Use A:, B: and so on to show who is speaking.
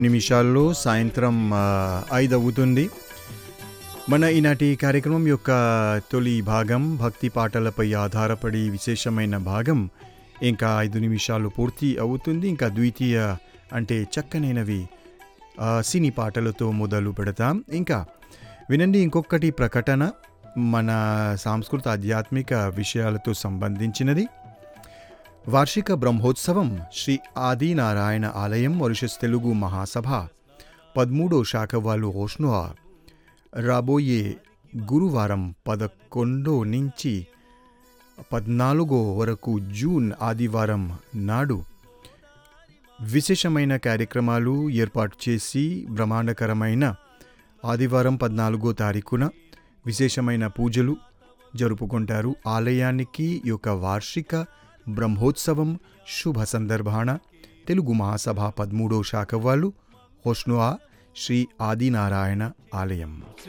A: నిమిషాల్లో సాయంత్రం ఆ, ఐదు అవుతుంది మన ఈనాటి కార్యక్రమం యొక్క తొలి భాగం భక్తి పాటలపై ఆధారపడి విశేషమైన భాగం ఇంకా ఐదు నిమిషాలు పూర్తి అవుతుంది ఇంకా ద్వితీయ అంటే చక్కనైనవి ఆ, సినీ పాటలతో మొదలు పెడతాం ఇంకా వినండి ఇంకొకటి ప్రకటన మన సాంస్కృత ఆధ్యాత్మిక విషయాలతో సంబంధించినది వార్షిక బ్రహ్మోత్సవం శ్రీ ఆదినారాయణ ఆలయం మొరిషస్ తెలుగు మహాసభ పదమూడో శాఖ వాళ్ళు హోష్నువా రాబోయే గురువారం పదకొండో నుంచి పద్నాలుగో వరకు జూన్ ఆదివారం నాడు విశేషమైన కార్యక్రమాలు ఏర్పాటు చేసి బ్రహ్మాండకరమైన ఆదివారం పద్నాలుగో తారీఖున విశేషమైన పూజలు జరుపుకుంటారు ఆలయానికి ఈ యొక్క వార్షిక బ్రహ్మోత్సవం శుభ సందర్భాన తెలుగు మహాసభ పదమూడో శాఖ వాళ్ళు హోష్నువా శ్రీ ఆదినారాయణ ఆలయం